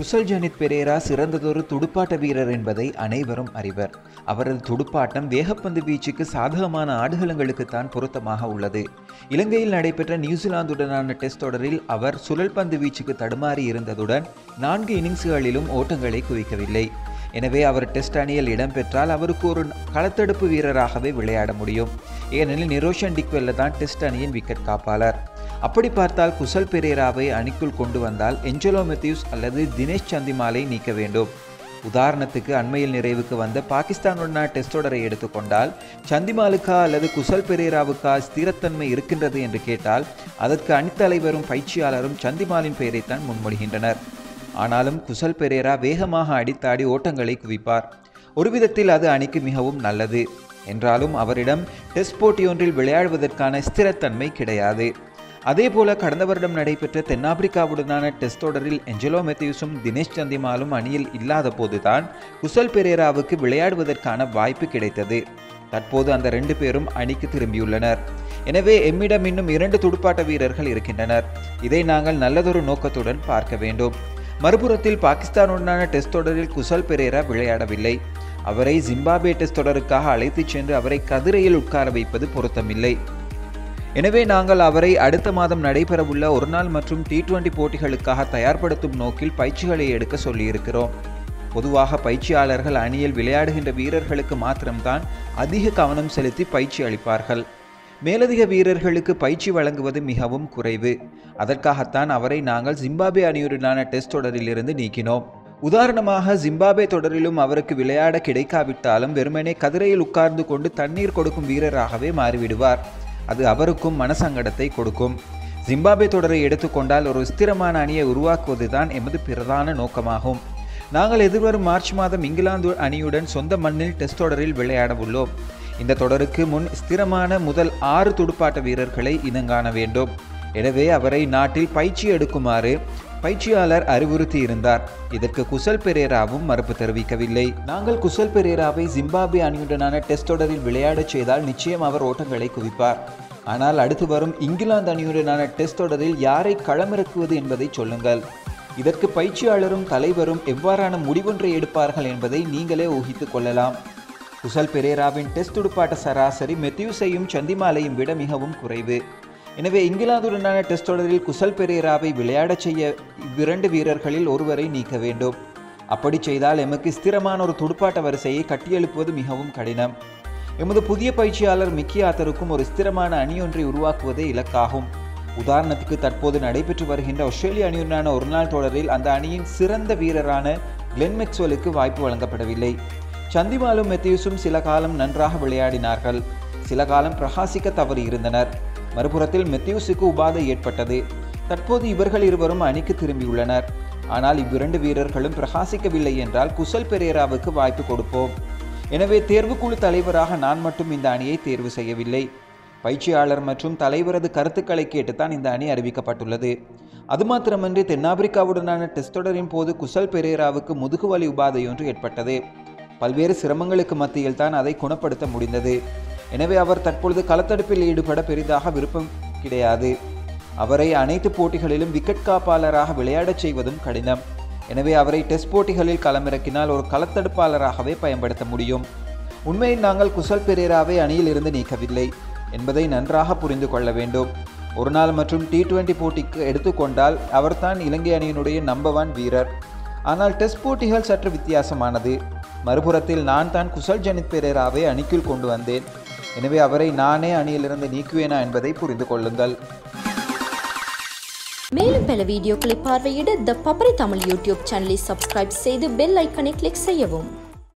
குசல் ஜனித் பெரேரா சிறந்ததொரு துடுப்பாட்ட வீரர் என்பதை அனைவரும் அறிவர் அவரது துடுப்பாட்டம் வேகப்பந்து வீச்சுக்கு சாதகமான ஆடுகளங்களுக்குத்தான் பொருத்தமாக உள்ளது இலங்கையில் நடைபெற்ற நியூசிலாந்துடனான டெஸ்ட் தொடரில் அவர் சுழல் பந்து வீச்சுக்கு தடுமாறி இருந்ததுடன் நான்கு இன்னிங்ஸ்களிலும் ஓட்டங்களை குவிக்கவில்லை எனவே அவர் டெஸ்ட் அணியில் இடம்பெற்றால் அவருக்கு ஒரு களத்தடுப்பு வீரராகவே விளையாட முடியும் ஏனெனில் நிரோஷன் டிக்வெல்ல தான் டெஸ்ட் அணியின் விக்கெட் காப்பாளர் அப்படி பார்த்தால் குசல் பெரேராவை அணிக்குள் கொண்டு வந்தால் எஞ்சலோ மெத்யூஸ் அல்லது தினேஷ் சந்திமாலை நீக்க வேண்டும் உதாரணத்துக்கு அண்மையில் நிறைவுக்கு வந்த பாகிஸ்தானுடனான டெஸ்ட் தொடரை எடுத்துக்கொண்டால் சந்திமாலுக்கா அல்லது குசல் பெரேராவுக்கா ஸ்திரத்தன்மை இருக்கின்றது என்று கேட்டால் அதற்கு அணித்தலைவரும் பயிற்சியாளரும் சந்திமாலின் பெயரைத்தான் முன்மொழிகின்றனர் ஆனாலும் குசல் பெரேரா வேகமாக அடித்தாடி ஓட்டங்களை குவிப்பார் ஒரு விதத்தில் அது அணிக்கு மிகவும் நல்லது என்றாலும் அவரிடம் டெஸ்ட் போட்டியொன்றில் விளையாடுவதற்கான ஸ்திரத்தன்மை கிடையாது அதேபோல கடந்த வருடம் நடைபெற்ற தென்னாப்பிரிக்காவுடனான டெஸ்ட் தொடரில் எஞ்சலோ மெத்யூஸும் தினேஷ் சந்திமாலும் அணியில் இல்லாத போதுதான் குசல் பெரேராவுக்கு விளையாடுவதற்கான வாய்ப்பு கிடைத்தது தற்போது அந்த ரெண்டு பேரும் அணிக்கு திரும்பியுள்ளனர் எனவே எம்மிடம் இன்னும் இரண்டு துடுப்பாட்ட வீரர்கள் இருக்கின்றனர் இதை நாங்கள் நல்லதொரு நோக்கத்துடன் பார்க்க வேண்டும் மறுபுறத்தில் பாகிஸ்தானுடனான டெஸ்ட் தொடரில் குசல் பெரேரா விளையாடவில்லை அவரை ஜிம்பாபே டெஸ்ட் தொடருக்காக அழைத்துச் சென்று அவரை கதிரையில் உட்கார வைப்பது பொருத்தமில்லை எனவே நாங்கள் அவரை அடுத்த மாதம் நடைபெறவுள்ள ஒருநாள் மற்றும் டி டுவெண்டி போட்டிகளுக்காக தயார்படுத்தும் நோக்கில் பயிற்சிகளை எடுக்க சொல்லியிருக்கிறோம் பொதுவாக பயிற்சியாளர்கள் அணியில் விளையாடுகின்ற வீரர்களுக்கு மாத்திரம்தான் அதிக கவனம் செலுத்தி பயிற்சி அளிப்பார்கள் மேலதிக வீரர்களுக்கு பயிற்சி வழங்குவது மிகவும் குறைவு அதற்காகத்தான் அவரை நாங்கள் ஜிம்பாபே அணியுடனான டெஸ்ட் தொடரிலிருந்து நீக்கினோம் உதாரணமாக ஜிம்பாபே தொடரிலும் அவருக்கு விளையாட கிடைக்காவிட்டாலும் வெறுமனே கதிரையில் உட்கார்ந்து கொண்டு தண்ணீர் கொடுக்கும் வீரராகவே மாறிவிடுவார் அது அவருக்கும் மனசங்கடத்தை கொடுக்கும் ஜிம்பாபே தொடரை எடுத்துக்கொண்டால் ஒரு ஸ்திரமான அணியை உருவாக்குவதுதான் எமது பிரதான நோக்கமாகும் நாங்கள் எதிர்வரும் மார்ச் மாதம் இங்கிலாந்து அணியுடன் சொந்த மண்ணில் டெஸ்ட் தொடரில் விளையாட உள்ளோம் இந்த தொடருக்கு முன் ஸ்திரமான முதல் ஆறு துடுப்பாட்ட வீரர்களை இனங்காண வேண்டும் எனவே அவரை நாட்டில் பயிற்சி எடுக்குமாறு பயிற்சியாளர் அறிவுறுத்தி இருந்தார் இதற்கு குசல் பெரேராவும் மறுப்பு தெரிவிக்கவில்லை நாங்கள் குசல் பெரேராவை ஜிம்பாபே அணியுடனான டெஸ்ட் தொடரில் விளையாடச் செய்தால் நிச்சயம் அவர் ஓட்டங்களை குவிப்பார் ஆனால் அடுத்து வரும் இங்கிலாந்து அணியுடனான டெஸ்ட் தொடரில் யாரை களமிறக்குவது என்பதை சொல்லுங்கள் இதற்கு பயிற்சியாளரும் தலைவரும் எவ்வாறான முடிவொன்றை எடுப்பார்கள் என்பதை நீங்களே ஊகித்துக் கொள்ளலாம் குசல் பெரேராவின் டெஸ்ட் துடுப்பாட்ட சராசரி மெத்யூஸையும் சந்திமாலையும் விட மிகவும் குறைவு எனவே இங்கிலாந்துடனான டெஸ்ட் தொடரில் குசல் பெரேராவை விளையாடச் செய்ய இவ்விரண்டு வீரர்களில் ஒருவரை நீக்க வேண்டும் அப்படி செய்தால் எமக்கு ஸ்திரமான ஒரு துடுப்பாட்ட வரிசையை கட்டியெழுப்புவது மிகவும் கடினம் எமது புதிய பயிற்சியாளர் மிக்கி ஆத்தருக்கும் ஒரு ஸ்திரமான அணியொன்றை உருவாக்குவதே இலக்காகும் உதாரணத்துக்கு தற்போது நடைபெற்று வருகின்ற ஆஸ்திரேலிய அணியுடனான ஒருநாள் தொடரில் அந்த அணியின் சிறந்த வீரரான கிளென் மெக்ஸ்வெலுக்கு வாய்ப்பு வழங்கப்படவில்லை சந்திமாலும் மெத்யூஸும் சில காலம் நன்றாக விளையாடினார்கள் சில காலம் பிரகாசிக்க தவறி இருந்தனர் மறுபுறத்தில் மெத்யூஸுக்கு உபாதை ஏற்பட்டது தற்போது இவர்கள் இருவரும் அணிக்கு திரும்பியுள்ளனர் ஆனால் இவ்விரண்டு வீரர்களும் பிரகாசிக்கவில்லை என்றால் குசல் பெரேராவுக்கு வாய்ப்பு கொடுப்போம் எனவே தேர்வுக்குழு தலைவராக நான் மட்டும் இந்த அணியை தேர்வு செய்யவில்லை பயிற்சியாளர் மற்றும் தலைவரது கருத்துக்களை கேட்டுத்தான் இந்த அணி அறிவிக்கப்பட்டுள்ளது அது மாத்திரமன்றி தென்னாப்பிரிக்காவுடனான டெஸ்ட் தொடரின் போது குசல் பெரேராவுக்கு முதுகுவலி உபாதையொன்று ஏற்பட்டது பல்வேறு சிரமங்களுக்கு மத்தியில் தான் அதை குணப்படுத்த முடிந்தது எனவே அவர் தற்பொழுது களத்தடுப்பில் ஈடுபட பெரிதாக விருப்பம் கிடையாது அவரை அனைத்து போட்டிகளிலும் விக்கெட் காப்பாளராக விளையாடச் செய்வதும் கடினம் எனவே அவரை டெஸ்ட் போட்டிகளில் களமிறக்கினால் ஒரு களத்தடுப்பாளராகவே பயன்படுத்த முடியும் உண்மையில் நாங்கள் குசல் பெரேராவை அணியில் இருந்து நீக்கவில்லை என்பதை நன்றாக புரிந்து கொள்ள வேண்டும் ஒரு நாள் மற்றும் டி டுவெண்டி போட்டிக்கு எடுத்துக்கொண்டால் அவர்தான் இலங்கை அணியினுடைய நம்பர் ஒன் வீரர் ஆனால் டெஸ்ட் போட்டிகள் சற்று வித்தியாசமானது மறுபுறத்தில் நான் தான் குசல் ஜனித் பெரேராவை அணிக்குள் கொண்டு வந்தேன் எனவே அவரை நானே அணியிலிருந்து நீக்குவேனா என்பதை புரிந்து கொள்ளுங்கள் மேலும் பல வீடியோக்களை பார்வையிட த பப்பரை தமிழ் யூடியூப் சேனலை சப்ஸ்கிரைப் செய்து பெல் ஐக்கனை கிளிக் செய்யவும்